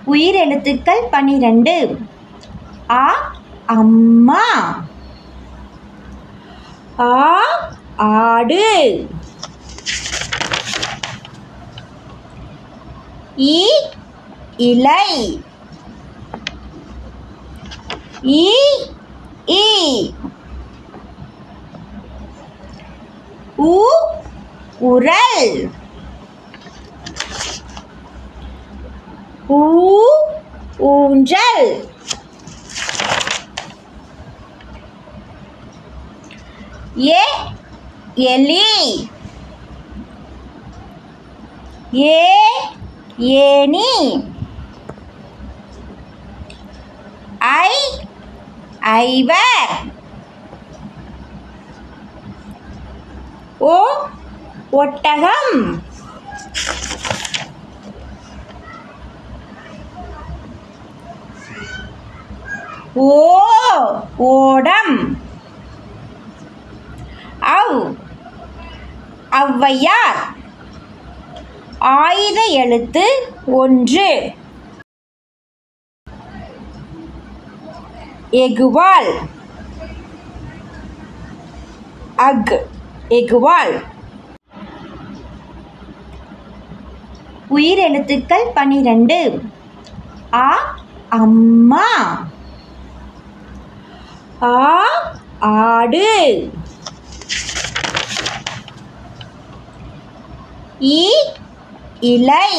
உயிரெழுத்துக்கள் பனிரெண்டு அ அம்மா ஆ ஆடு இ இலை இ ஈ உ உரல் ஊ ஊஞ்சல் ஏ எலி ஏ ஏனி ஐ ஐவர் ஓ ஒட்டகம் ஓ ஓடம் அவ் ஔவையார் ஆயுத எழுத்து ஒன்று எகுவால் அக் எகுவால் உயிரெழுத்துக்கள் பனிரெண்டு அ அம்மா ஆ ஆடு இ இலை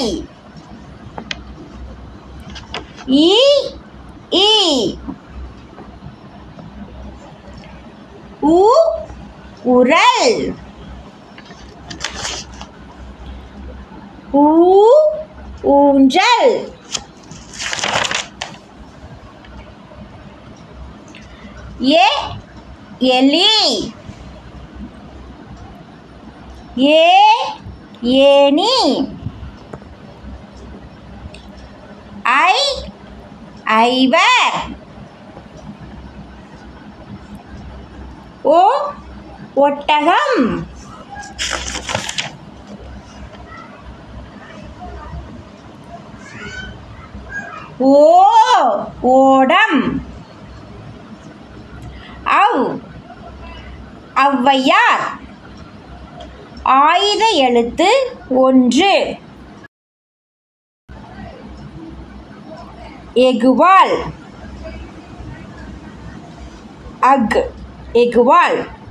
இ ஈ உ உரல் ஊ ஊஞ்சல் ஏ எலி ஏ ஏனி ஐ ஐவர் ஓ ஒட்டகம் ஓ ஓடம் அவ் ஔவையார் ஆயுத எழுத்து ஒன்று எகுவால் அக் எகுவால்